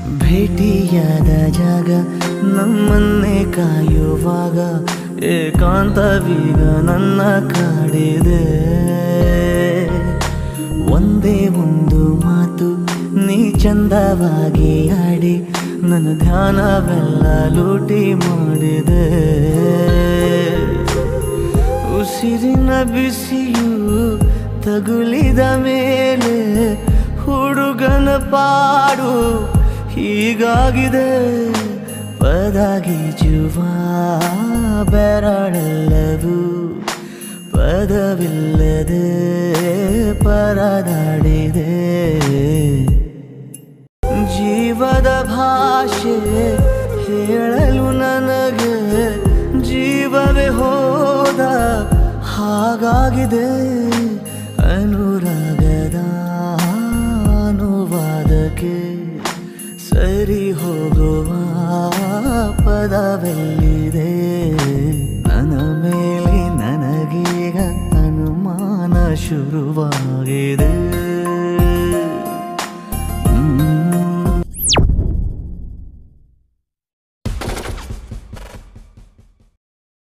ಭೇಟಿಯಾದ ಜಾಗ ನಮ್ಮನ್ನೇ ಕಾಯುವಾಗ ಏಕಾಂತವೀಗ ನನ್ನ ಕಾಡಿದೆ ಒಂದೇ ಒಂದು ಮಾತು ನೀ ಚಂದವಾಗಿ ಆಡಿ ನನ್ನ ಧ್ಯಾನವೆಲ್ಲ ಲೂಟಿ ಮಾಡಿದೆ ಉಸಿರಿನ ಬಿಸಿಯು ತಗುಲಿದ ಮೇಲೆ ಹುಡುಗನ ಪಾಡು ಹೀಗಾಗಿದೆ ಪದಗೀಜುವ ಬೆರಳೆಲ್ಲವೂ ಪದವಿಲ್ಲದೆ ಪರದಾಡಿದೆ ಜೀವದ ಭಾಷೆ ಹೇಳಲು ನನಗೆ ಜೀವವೇ ಹೋದ ಹಾಗಾಗಿದೆ ಅನುರಾಗದ ಅನುವಾದಕ್ಕೆ ಸರಿ ಹೋಗುವ ಪದವೆಲ್ಲಿದೆ ನನ್ನ ಮೇಲೆ ನನಗೀಗ ಅನುಮಾನ ಶುರುವಾಗಿದೆ